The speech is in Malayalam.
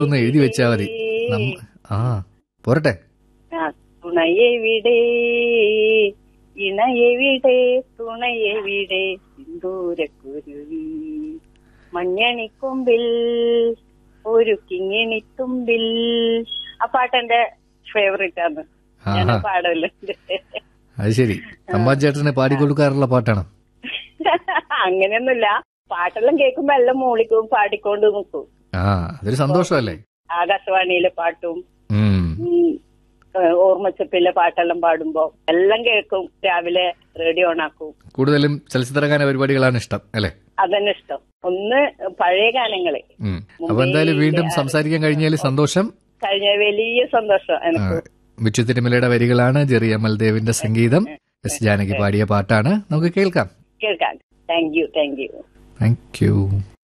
ഒന്ന് എഴുതി വെച്ചാ മതി നമ്മ- ആ പോരട്ടെ ആ, തുണയെവിടെ ഇണയെവിടെ തുണയെവിടെ സിന്ദൂരക്കുരുവി മഞ്ഞണിക്കൊമ്പിൽ ഒരു കിങ്ങിണിത്തുമ്പിൽ ആ പാട്ടെന്റെ ഫേവറേറ്റ് ആണ് ഞാൻ ആഹാ പാടലുണ്ട് അത് ശരി തമ്പാച്ചേട്ടന് പാടിക്കൊടുക്കാറുള്ള പാട്ടാണ് അങ്ങനെയൊന്നുമില്ല പാട്ടെല്ലാം കേൾക്കുമ്പോ എല്ലാം മൂളിക്കും പാടിക്കൊണ്ട് നിൽക്കും ആ അതൊരു സന്തോഷമല്ലേ ആകാശവാണിയിലെ പാട്ടും ഉം ഉം, ഏഹ് ഓർമ്മച്ചപ്പിലെ പാട്ടെല്ലാം പാടുമ്പോ എല്ലാം കേൾക്കും രാവിലെ റേഡിയോ ഓണാക്കും കൂടുതലും ചലച്ചിത്രഗാന പരിപാടികളാണ് ഇഷ്ടം അല്ലേ അതന്നെ ഇഷ്ടം ഒന്ന് പഴയ ഗാനങ്ങള് ഉം അപ്പൊ എന്തായാലും വീണ്ടും സംസാരിക്കാൻ കഴിഞ്ഞാൽ സന്തോഷം കഴിഞ്ഞ വലിയ സന്തോഷം ആ, എനിക്ക് ബിച്ചു തിരുമലയുടെ വരികളാണ് ജെറി അമൽദേവിന്റെ സംഗീതം എസ് ജാനകി പാടിയ പാട്ടാണ് നമുക്ക് കേൾക്കാം കേൾക്കാൻ thank you thank you thank U